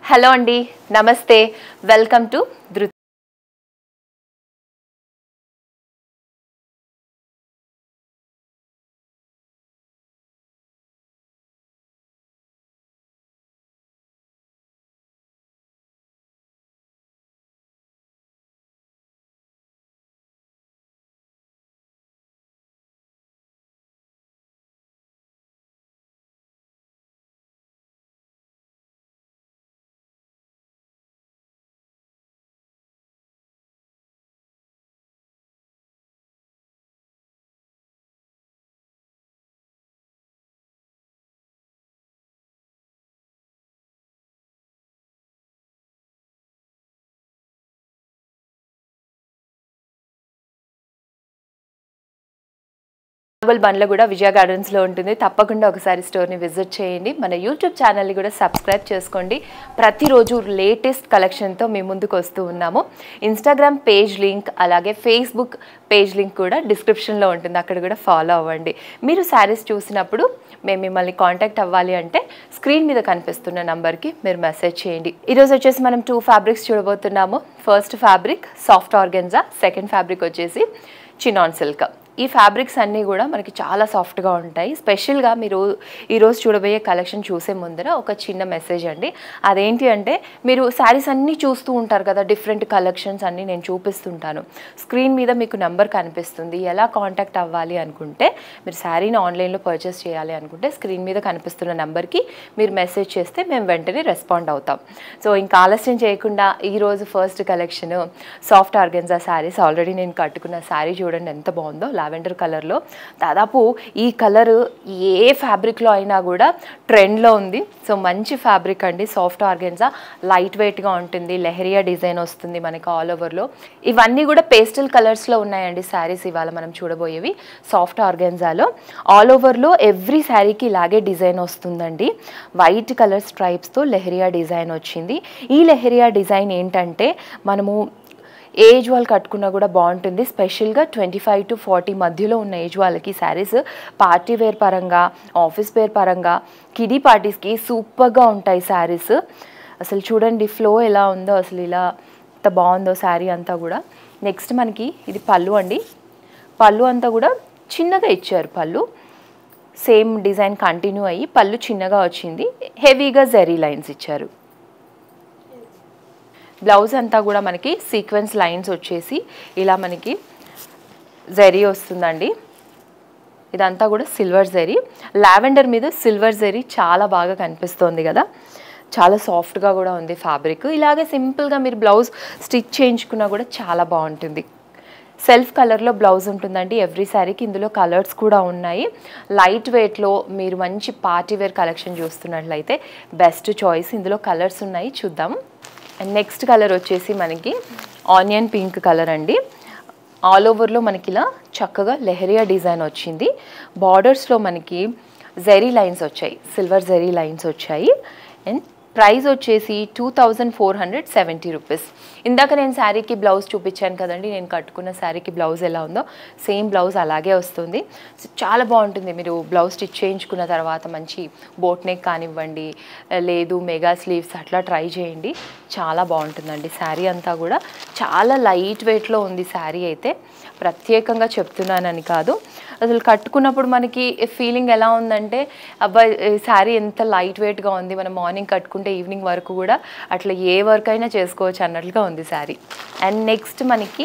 Hello అండి నమస్తే welcome to Dhruthi నావల్ బండ్ల కూడా విజయ గార్డెన్స్లో ఉంటుంది తప్పకుండా ఒకసారి స్టోర్ని విజిట్ చేయండి మన యూట్యూబ్ ఛానల్ని కూడా సబ్స్క్రైబ్ చేసుకోండి ప్రతిరోజు లేటెస్ట్ కలెక్షన్తో మీ ముందుకు వస్తూ ఉన్నాము ఇన్స్టాగ్రామ్ పేజ్ లింక్ అలాగే ఫేస్బుక్ పేజ్ లింక్ కూడా డిస్క్రిప్షన్లో ఉంటుంది అక్కడ కూడా ఫాలో అవ్వండి మీరు శారీస్ చూసినప్పుడు మేము మిమ్మల్ని కాంటాక్ట్ అవ్వాలి అంటే స్క్రీన్ మీద కనిపిస్తున్న నంబర్కి మీరు మెసేజ్ చేయండి ఈరోజు వచ్చేసి మనం టూ ఫ్యాబ్రిక్స్ చూడబోతున్నాము first fabric soft organza second fabric వచ్చేసి చినాన్ సిల్క్ ఈ ఫ్యాబ్రిక్స్ అన్నీ కూడా మనకి చాలా సాఫ్ట్గా ఉంటాయి స్పెషల్గా మీరు ఈరోజు చూడబోయే కలెక్షన్ చూసే ముందర ఒక చిన్న మెసేజ్ అండి అదేంటి అంటే మీరు శారీస్ అన్నీ చూస్తూ ఉంటారు కదా డిఫరెంట్ కలెక్షన్స్ అన్నీ నేను చూపిస్తుంటాను స్క్రీన్ మీద మీకు నెంబర్ కనిపిస్తుంది ఎలా కాంటాక్ట్ అవ్వాలి అనుకుంటే మీరు శారీని ఆన్లైన్లో పర్చేస్ చేయాలి అనుకుంటే స్క్రీన్ మీద కనిపిస్తున్న నెంబర్కి మీరు మెసేజ్ చేస్తే మేము వెంటనే రెస్పాండ్ అవుతాం సో ఇంకా ఆలస్యం చేయకుండా ఈరోజు first collection soft organza saris already నేను కట్టుకున్న శారీ చూడండి ఎంత బాగుందో లావెండర్ కలర్లో దాదాపు ఈ కలర్ ఏ ఫ్యాబ్రిక్లో అయినా కూడా ట్రెండ్లో ఉంది సో మంచి ఫ్యాబ్రిక్ అండి సాఫ్ట్ ఆర్గెన్జా లైట్ వెయిట్గా ఉంటుంది లెహరియా డిజైన్ వస్తుంది మనకి ఆల్ ఓవర్లో ఇవన్నీ కూడా పేస్టల్ కలర్స్లో ఉన్నాయండి శారీస్ ఇవాళ మనం చూడబోయేవి సాఫ్ట్ ఆర్గెన్జాలో ఆల్ ఓవర్లో ఎవ్రీ శారీకి ఇలాగే డిజైన్ వస్తుందండి వైట్ కలర్ స్ట్రైప్స్తో లెహరియా డిజైన్ వచ్చింది ఈ లెహరియా డిజైన్ ఏంటంటే మనము ఏజ్ వాళ్ళు కట్టుకున్నా కూడా బాగుంటుంది స్పెషల్గా ట్వంటీ ఫైవ్ టు ఫార్టీ మధ్యలో ఉన్న ఏజ్ వాళ్ళకి శారీస్ పార్టీ వేర్ పరంగా ఆఫీస్ వేర్ పరంగా కిడీ పార్టీస్కి సూపర్గా ఉంటాయి శారీస్ అసలు చూడండి ఫ్లో ఎలా ఉందో అసలు ఇలా ఎంత బాగుందో శారీ అంతా కూడా నెక్స్ట్ మనకి ఇది పళ్ళు అండి పళ్ళు అంతా కూడా చిన్నగా ఇచ్చారు పళ్ళు సేమ్ డిజైన్ కంటిన్యూ అయ్యి పళ్ళు చిన్నగా వచ్చింది హెవీగా జెరీ లైన్స్ ఇచ్చారు బ్లౌజ్ అంతా కూడా మనకి సీక్వెన్స్ లైన్స్ వచ్చేసి ఇలా మనకి జరీ వస్తుందండి ఇదంతా కూడా సిల్వర్ జరీ లావెండర్ మీద సిల్వర్ జరీ చాలా బాగా కనిపిస్తోంది కదా చాలా సాఫ్ట్గా కూడా ఉంది ఫ్యాబ్రిక్ ఇలాగే సింపుల్గా మీరు బ్లౌజ్ స్టిచ్ చేయించుకున్నా కూడా చాలా బాగుంటుంది సెల్ఫ్ కలర్లో బ్లౌజ్ ఉంటుందండి ఎవ్రీ శారీకి ఇందులో కలర్స్ కూడా ఉన్నాయి లైట్ వెయిట్లో మీరు మంచి పార్టీ వేర్ కలెక్షన్ చూస్తున్నట్లయితే బెస్ట్ చాయిస్ ఇందులో కలర్స్ ఉన్నాయి చూద్దాం అండ్ నెక్స్ట్ కలర్ వచ్చేసి మనకి ఆనియన్ పింక్ కలర్ అండి ఆల్ ఓవర్లో మనకి ఇలా చక్కగా లెహరియా డిజైన్ వచ్చింది బార్డర్స్లో మనకి జెరీ లైన్స్ వచ్చాయి సిల్వర్ జెరీ లైన్స్ వచ్చాయి అండ్ ప్రైస్ వచ్చేసి two thousand four hundred seventy rupees ఇందాక నేను శారీకి బ్లౌజ్ చూపించాను కదండి నేను కట్టుకున్న శారీకి బ్లౌజ్ ఎలా ఉందో సేమ్ బ్లౌజ్ అలాగే వస్తుంది సో చాలా బాగుంటుంది మీరు బ్లౌజ్ స్టిచ్ చేయించుకున్న తర్వాత మంచి బోట్ నెక్ కానివ్వండి లేదు మెగా స్లీవ్స్ అట్లా ట్రై చేయండి చాలా బాగుంటుందండి శారీ అంతా కూడా చాలా లైట్ వెయిట్లో ఉంది శారీ అయితే ప్రత్యేకంగా చెప్తున్నానని కాదు అసలు కట్టుకున్నప్పుడు మనకి ఫీలింగ్ ఎలా ఉందంటే అబ్బాయి శారీ ఎంత లైట్ వెయిట్గా ఉంది మనం మార్నింగ్ కట్టుకుంటే ఈవినింగ్ వరకు కూడా అట్లా ఏ వర్క్ అయినా చేసుకోవచ్చు అన్నట్లుగా ఉంది శారీ అండ్ నెక్స్ట్ మనకి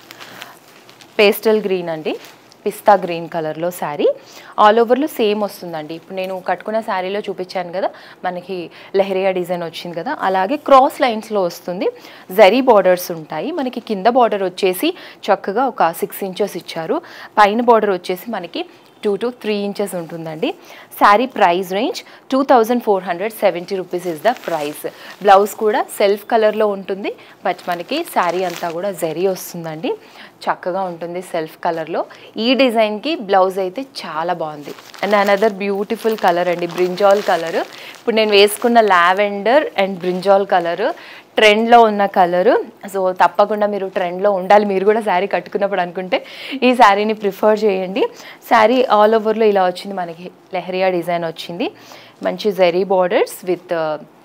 పేస్టల్ గ్రీన్ అండి పిస్తా గ్రీన్ కలర్లో శారీ ఆల్ ఓవర్లో సేమ్ వస్తుందండి ఇప్పుడు నేను కట్టుకున్న శారీలో చూపించాను కదా మనకి లెహరియా డిజైన్ వచ్చింది కదా అలాగే క్రాస్ లైన్స్లో వస్తుంది జరీ బార్డర్స్ ఉంటాయి మనకి కింద బార్డర్ వచ్చేసి చక్కగా ఒక సిక్స్ ఇంచెస్ ఇచ్చారు పైన బార్డర్ వచ్చేసి మనకి టూ టు త్రీ ఇంచెస్ ఉంటుందండి sari price range two thousand four hundred seventy rupees is the price blouse కూడా సెల్ఫ్ కలర్లో ఉంటుంది బట్ మనకి శారీ అంతా కూడా జరీ వస్తుందండి చక్కగా ఉంటుంది సెల్ఫ్ కలర్లో ఈ డిజైన్కి బ్లౌజ్ అయితే చాలా బాగుంది అండ్ అనదర్ బ్యూటిఫుల్ కలర్ అండి బ్రింజాల్ కలర్ ఇప్పుడు నేను వేసుకున్న లావెండర్ అండ్ బ్రింజాల్ కలర్ ట్రెండ్లో ఉన్న కలరు సో తప్పకుండా మీరు ట్రెండ్లో ఉండాలి మీరు కూడా శారీ కట్టుకున్నప్పుడు అనుకుంటే ఈ శారీని ప్రిఫర్ చేయండి శారీ ఆల్ ఓవర్లో ఇలా వచ్చింది మనకి లెహరియా డిజైన్ వచ్చింది మంచి జెరీ బార్డర్స్ విత్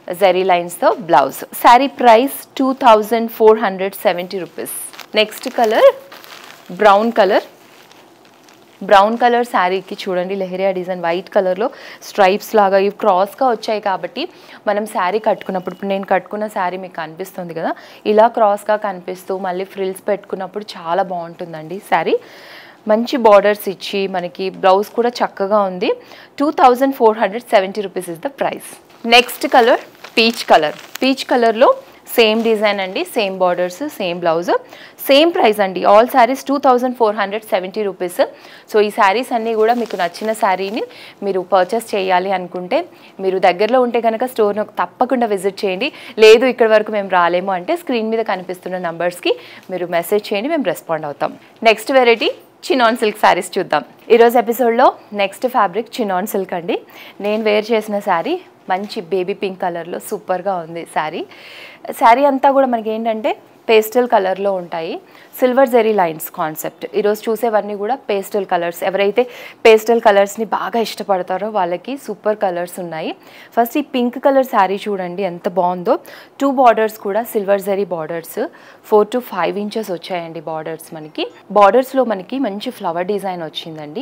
జెరీ లైన్స్తో blouse sari price two thousand four hundred seventy rupees next colour brown colour brown colour శారీకి చూడండి లెహరియా డిజైన్ వైట్ కలర్లో స్ట్రైప్స్ లాగా ఇవి క్రాస్గా వచ్చాయి కాబట్టి మనం శారీ కట్టుకున్నప్పుడు ఇప్పుడు నేను కట్టుకున్న శారీ మీకు కనిపిస్తుంది కదా ఇలా క్రాస్గా కనిపిస్తూ మళ్ళీ ఫ్రిల్స్ పెట్టుకున్నప్పుడు చాలా బాగుంటుందండి శారీ మంచి బార్డర్స్ ఇచ్చి మనకి బ్లౌజ్ కూడా చక్కగా ఉంది two thousand four hundred seventy rupees is the price next colour peach colour peach కలర్లో సేమ్ డిజైన్ అండి same borders same blouse same price అండి all saris two thousand four hundred seventy rupees so ఈ శారీస్ అన్నీ కూడా మీకు నచ్చిన శారీని మీరు పర్చేస్ చేయాలి అనుకుంటే మీరు దగ్గరలో ఉంటే కనుక స్టోర్ను తప్పకుండా విజిట్ చేయండి లేదు ఇక్కడ వరకు మేము రాలేము అంటే స్క్రీన్ మీద కనిపిస్తున్న నంబర్స్కి మీరు మెసేజ్ చేయండి మేము రెస్పాండ్ అవుతాం next variety chinon silk saris చూద్దాం ఈరోజు ఎపిసోడ్లో నెక్స్ట్ ఫ్యాబ్రిక్ చినాన్ సిల్క్ అండి నేను వేర్ చేసిన శారీ మంచి బేబీ పింక్ కలర్లో సూపర్గా ఉంది శారీ శారీ అంతా కూడా మనకి ఏంటంటే పేస్టల్ కలర్లో ఉంటాయి సిల్వర్ జెరీ లైన్స్ కాన్సెప్ట్ ఈరోజు చూసేవన్నీ కూడా పేస్టల్ కలర్స్ ఎవరైతే పేస్టల్ కలర్స్ని బాగా ఇష్టపడతారో వాళ్ళకి సూపర్ కలర్స్ ఉన్నాయి ఫస్ట్ ఈ పింక్ కలర్ శారీ చూడండి ఎంత బాగుందో టూ బార్డర్స్ కూడా silver zari borders four to five inches వచ్చాయండి బార్డర్స్ మనకి బార్డర్స్లో మనకి మంచి ఫ్లవర్ డిజైన్ వచ్చిందండి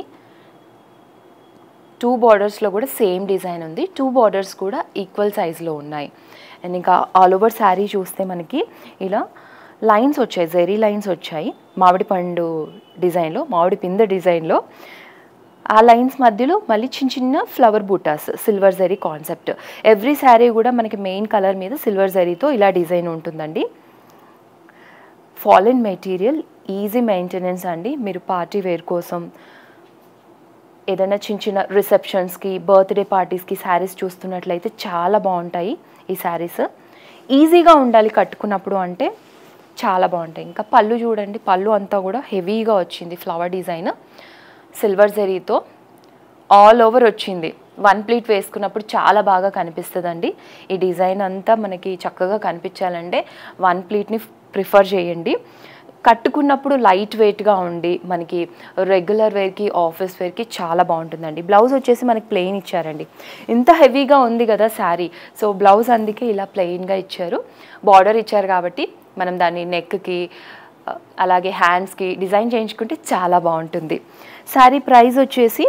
టూ బార్డర్స్లో కూడా సేమ్ డిజైన్ ఉంది టూ బార్డర్స్ కూడా ఈక్వల్ సైజులో ఉన్నాయి అండ్ ఇంకా ఆల్ ఓవర్ శారీ చూస్తే మనకి ఇలా లైన్స్ వచ్చాయి జెరీ లైన్స్ వచ్చాయి మామిడి పండు డిజైన్లో మామిడి పింద డిజైన్లో ఆ లైన్స్ మధ్యలో మళ్ళీ చిన్న చిన్న ఫ్లవర్ బూటాస్ silver zari concept every sari కూడా మనకి మెయిన్ కలర్ మీద సిల్వర్ జరీతో ఇలా డిజైన్ ఉంటుందండి ఫాలిన్ మెటీరియల్ ఈజీ మెయింటెనెన్స్ అండి మీరు పార్టీ వేర్ కోసం ఏదైనా చిన్న చిన్న రిసెప్షన్స్కి బర్త్డే పార్టీస్కి శారీస్ చూస్తున్నట్లయితే చాలా బాగుంటాయి ఈ శారీస్ ఈజీగా ఉండాలి కట్టుకున్నప్పుడు అంటే చాలా బాగుంటాయి ఇంకా పళ్ళు చూడండి పళ్ళు అంతా కూడా హెవీగా వచ్చింది ఫ్లవర్ డిజైన్ సిల్వర్ జరీతో ఆల్ ఓవర్ వచ్చింది వన్ ప్లీట్ వేసుకున్నప్పుడు చాలా బాగా కనిపిస్తుందండి ఈ డిజైన్ అంతా మనకి చక్కగా కనిపించాలంటే వన్ ప్లీట్ని ప్రిఫర్ చేయండి కట్టుకున్నప్పుడు లైట్ వెయిట్గా ఉండి మనకి రెగ్యులర్ వేర్కి ఆఫీస్ వేర్కి చాలా బాగుంటుందండి బ్లౌజ్ వచ్చేసి మనకి ప్లెయిన్ ఇచ్చారండి ఇంత హెవీగా ఉంది కదా శారీ సో బ్లౌజ్ అందుకే ఇలా ప్లెయిన్గా ఇచ్చారు బార్డర్ ఇచ్చారు కాబట్టి మనం దాన్ని నెక్కి అలాగే హ్యాండ్స్కి డిజైన్ చేయించుకుంటే చాలా బాగుంటుంది శారీ ప్రైస్ వచ్చేసి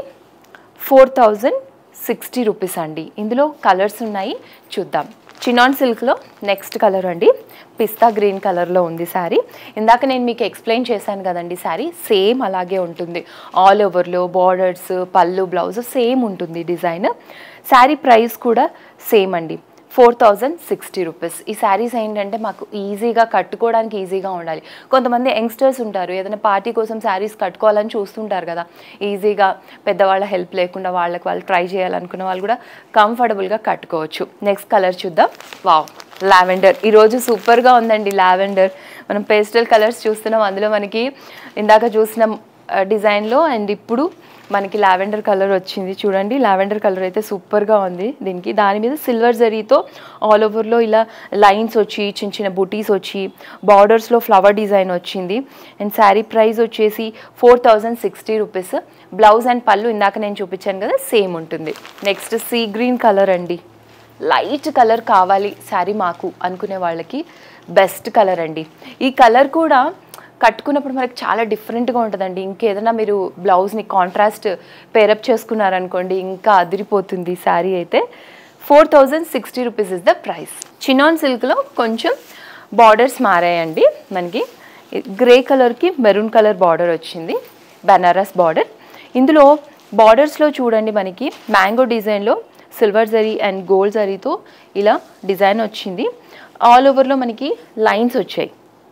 ఫోర్ థౌజండ్ సిక్స్టీ రూపీస్ అండి ఇందులో కలర్స్ ఉన్నాయి చూద్దాం చినాన్ సిల్క్లో నెక్స్ట్ కలర్ అండి పిస్తా గ్రీన్ కలర్లో ఉంది శారీ ఇందాక నేను మీకు ఎక్స్ప్లెయిన్ చేశాను కదండి శారీ సేమ్ అలాగే ఉంటుంది ఆల్ ఓవర్లో బార్డర్స్ పళ్ళు బ్లౌజ్ సేమ్ ఉంటుంది డిజైన్ శారీ ప్రైస్ కూడా సేమ్ అండి ఫోర్ థౌజండ్ సిక్స్టీ రూపీస్ ఈ శారీస్ ఏంటంటే మాకు ఈజీగా కట్టుకోవడానికి ఈజీగా ఉండాలి కొంతమంది యంగ్స్టర్స్ ఉంటారు ఏదైనా పార్టీ కోసం శారీస్ కట్టుకోవాలని చూస్తుంటారు కదా ఈజీగా పెద్దవాళ్ళ హెల్ప్ లేకుండా వాళ్ళకి వాళ్ళు ట్రై చేయాలనుకున్న వాళ్ళు కూడా కంఫర్టబుల్గా కట్టుకోవచ్చు నెక్స్ట్ కలర్ చూద్దాం వావ్ లావెండర్ ఈరోజు సూపర్గా ఉందండి లావెండర్ మనం పేస్టల్ కలర్స్ చూస్తున్నాం అందులో మనకి ఇందాక చూసిన డిజైన్లో అండ్ ఇప్పుడు మనకి లావెండర్ కలర్ వచ్చింది చూడండి లావెండర్ కలర్ అయితే సూపర్గా ఉంది దీనికి దాని మీద సిల్వర్ జరీతో ఆల్ ఓవర్లో ఇలా లైన్స్ వచ్చి చిన్న చిన్న బుటీస్ వచ్చి బార్డర్స్లో ఫ్లవర్ డిజైన్ వచ్చింది అండ్ శారీ ప్రైస్ వచ్చేసి four thousand sixty rupees blouse and pallu ఇందాక నేను చూపించాను కదా సేమ్ ఉంటుంది నెక్స్ట్ సీ గ్రీన్ కలర్ అండి లైట్ కలర్ కావాలి శారీ మాకు అనుకునే వాళ్ళకి బెస్ట్ కలర్ అండి ఈ కలర్ కూడా కట్టుకున్నప్పుడు మనకి చాలా డిఫరెంట్గా ఉంటుందండి ఇంకేదైనా మీరు బ్లౌజ్ని కాంట్రాస్ట్ పేరప్ చేసుకున్నారనుకోండి ఇంకా అదిరిపోతుంది శారీ అయితే four thousand sixty rupees is the price chinon సిల్క్లో కొంచెం బార్డర్స్ మారాయండి మనకి గ్రే కలర్కి మెరూన్ కలర్ బార్డర్ వచ్చింది బనారస్ బార్డర్ ఇందులో బార్డర్స్లో చూడండి మనకి మ్యాంగో డిజైన్లో సిల్వర్ జరీ అండ్ గోల్డ్ జరీతో ఇలా డిజైన్ వచ్చింది ఆల్ ఓవర్లో మనకి లైన్స్ వచ్చాయి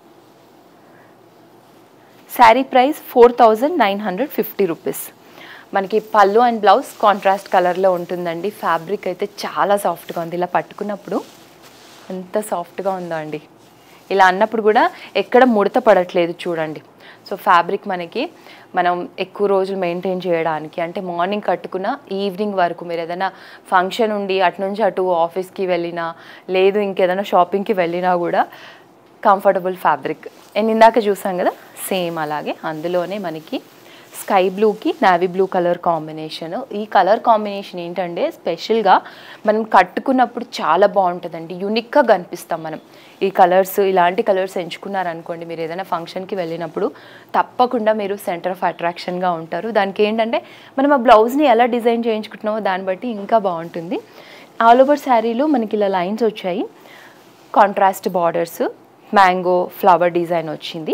sari price four thousand nine hundred fifty rupees మనకి పళ్ళు అండ్ బ్లౌజ్ కాంట్రాస్ట్ కలర్లో ఉంటుందండి ఫ్యాబ్రిక్ అయితే చాలా సాఫ్ట్గా ఉంది ఇలా పట్టుకున్నప్పుడు ఎంత సాఫ్ట్గా ఉందో అండి ఇలా అన్నప్పుడు కూడా ఎక్కడ ముడత పడట్లేదు చూడండి సో ఫ్యాబ్రిక్ మనకి మనం ఎక్కువ రోజులు మెయింటైన్ చేయడానికి అంటే మార్నింగ్ కట్టుకున్న ఈవినింగ్ వరకు మీరు ఏదైనా ఫంక్షన్ ఉండి అటు నుంచి అటు ఆఫీస్కి వెళ్ళినా లేదు ఇంకేదైనా షాపింగ్కి వెళ్ళినా కూడా కంఫర్టబుల్ ఫ్యాబ్రిక్ నేను ఇందాక చూసాం కదా సేమ్ అలాగే అందులోనే మనకి స్కై బ్లూకి నావీ బ్లూ కలర్ కాంబినేషన్ ఈ కలర్ కాంబినేషన్ ఏంటంటే స్పెషల్గా మనం కట్టుకున్నప్పుడు చాలా బాగుంటుందండి యూనిక్గా కనిపిస్తాం మనం ఈ కలర్స్ ఇలాంటి కలర్స్ ఎంచుకున్నారనుకోండి మీరు ఏదైనా ఫంక్షన్కి వెళ్ళినప్పుడు తప్పకుండా మీరు సెంటర్ ఆఫ్ అట్రాక్షన్గా ఉంటారు దానికి ఏంటంటే మనం ఆ బ్లౌజ్ని ఎలా డిజైన్ చేయించుకుంటున్నామో దాన్ని బట్టి ఇంకా బాగుంటుంది ఆల్ ఓవర్ శారీలో మనకి ఇలా లైన్స్ వచ్చాయి contrast borders mango flower design వచ్చింది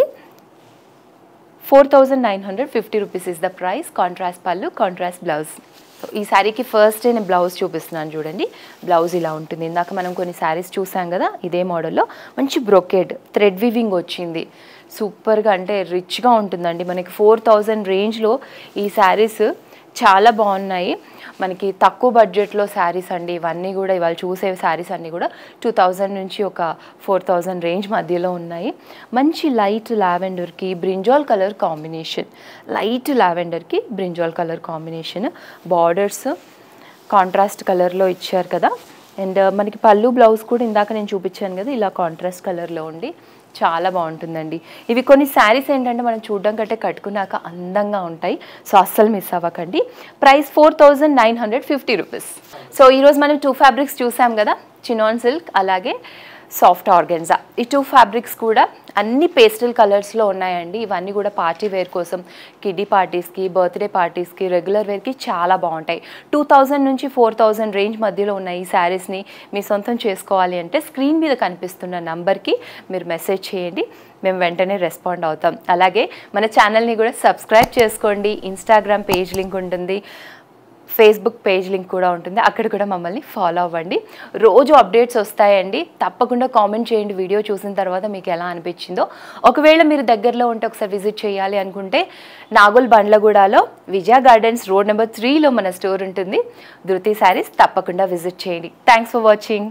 four thousand nine hundred fifty rupees is the price contrast పళ్ళు కాంట్రాస్ట్ బ్లౌజ్ సో ఈ శారీకి ఫస్ట్ నేను బ్లౌజ్ చూపిస్తున్నాను చూడండి బ్లౌజ్ ఇలా ఉంటుంది ఇందాక మనం కొన్ని శారీస్ చూసాం కదా ఇదే మోడల్లో మంచి బ్రొకెడ్ థ్రెడ్ వివింగ్ వచ్చింది సూపర్గా అంటే రిచ్గా ఉంటుందండి మనకి ఫోర్ థౌజండ్ రేంజ్లో ఈ శారీస్ చాలా బాగున్నాయి మనకి తక్కువ బడ్జెట్లో శారీస్ అండి ఇవన్నీ కూడా ఇవాళ చూసే శారీస్ అన్నీ కూడా టూ థౌజండ్ నుంచి ఒక ఫోర్ థౌజండ్ రేంజ్ మధ్యలో ఉన్నాయి మంచి లైట్ లావెండర్కి బ్రింజాల్ కలర్ కాంబినేషన్ లైట్ లావెండర్కి brinjal colour combination borders contrast కలర్లో ఇచ్చారు కదా అండ్ మనకి పళ్ళు బ్లౌజ్ కూడా ఇందాక నేను చూపించాను కదా ఇలా కాంట్రాస్ట్ కలర్లో ఉండి చాలా బాగుంటుందండి ఇవి కొన్ని శారీస్ ఏంటంటే మనం చూడడం కంటే కట్టుకున్నాక అందంగా ఉంటాయి సో అస్సలు మిస్ అవ్వకండి price four thousand nine hundred fifty rupees so ఈరోజు మనం టూ ఫ్యాబ్రిక్స్ చూసాం కదా చినాన్ సిల్క్ అలాగే సాఫ్ట్ ఆర్గెన్జా ఈ టూ ఫ్యాబ్రిక్స్ కూడా అన్ని పేస్టల్ కలర్స్లో ఉన్నాయండి ఇవన్నీ కూడా పార్టీ వేర్ కోసం కిడ్డీ పార్టీస్కి బర్త్డే పార్టీస్కి రెగ్యులర్ వేర్కి చాలా బాగుంటాయి టూ థౌజండ్ నుంచి ఫోర్ థౌజండ్ రేంజ్ మధ్యలో ఉన్న ఈ శారీస్ని మీ సొంతం చేసుకోవాలి అంటే స్క్రీన్ మీద కనిపిస్తున్న నంబర్కి మీరు మెసేజ్ చేయండి మేము వెంటనే రెస్పాండ్ అవుతాం అలాగే మన ఛానల్ని కూడా సబ్స్క్రైబ్ చేసుకోండి ఇన్స్టాగ్రామ్ పేజ్ లింక్ ఉంటుంది ఫేస్బుక్ పేజ్ లింక్ కూడా ఉంటుంది అక్కడ కూడా మమ్మల్ని ఫాలో అవ్వండి రోజు అప్డేట్స్ వస్తాయండి తప్పకుండా కామెంట్ చేయండి వీడియో చూసిన తర్వాత మీకు ఎలా అనిపించిందో ఒకవేళ మీరు దగ్గరలో ఉంటే ఒకసారి విజిట్ చేయాలి అనుకుంటే నాగుల్ బండ్లగూడలో విజయ గార్డెన్స్ రోడ్ నెంబర్ త్రీలో మన స్టోర్ ఉంటుంది ధృతి శారీస్ తప్పకుండా విజిట్ చేయండి థ్యాంక్స్ ఫర్ వాచింగ్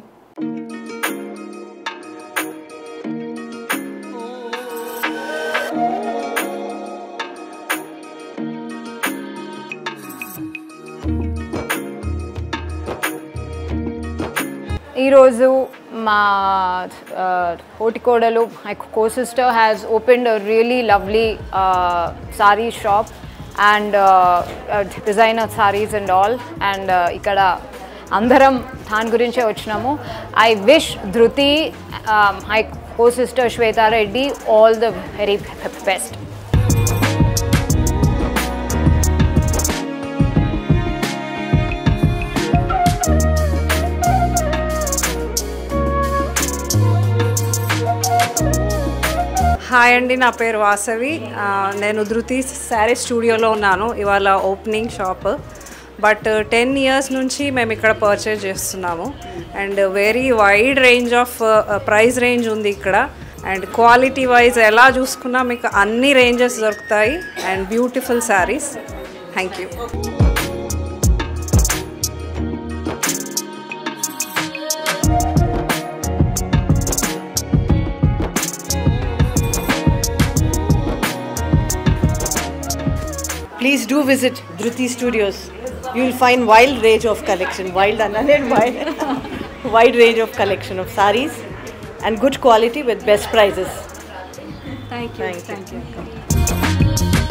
ఈరోజు మా హోటికోడలు my co sister has opened a really lovely sari shop and designer saris and all and ఇక్కడ అందరం దాని గురించే వచ్చినాము I wish Dhruti my co sister Shwethareddy all the very best hi అండి నా పేరు వాసవి ఆ, నేను ధృతి శారీ స్టూడియోలో ఉన్నాను ఇవాళ opening shop but ten years నుంచి మేము ఇక్కడ పర్చేజ్ చేస్తున్నాము and very wide range of price range ఉంది ఇక్కడ అండ్ క్వాలిటీ వైజ్ ఎలా చూసుకున్నా మీకు అన్ని రేంజెస్ దొరుకుతాయి and beautiful saris thank you Please do visit Dhruti Studios. You will find wild range of collection, wild and wild, wide range of collection of saris and good quality with best prices. Thank you Thank you.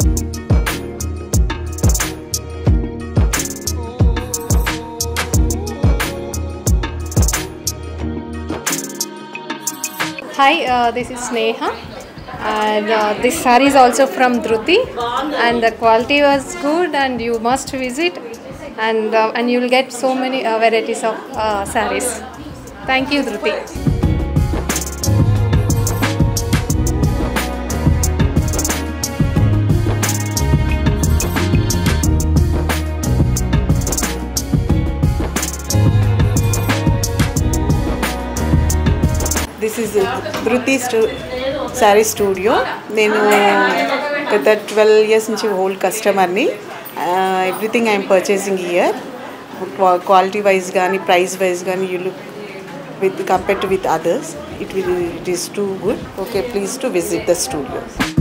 Hi, uh, this is Sneha, and uh, this saree is also from Dhruti, and the quality was good, and you must visit, and uh, and you will get so many uh, varieties of uh, sarees. Thank you, Dhruti. This is Dhruti స్టూ sari studio నేను గత twelve years నుంచి old కస్టమర్ని everything I'm purchasing year quality wise కానీ price wise కానీ you look with compare to with others it will it is too good okay please to visit the studio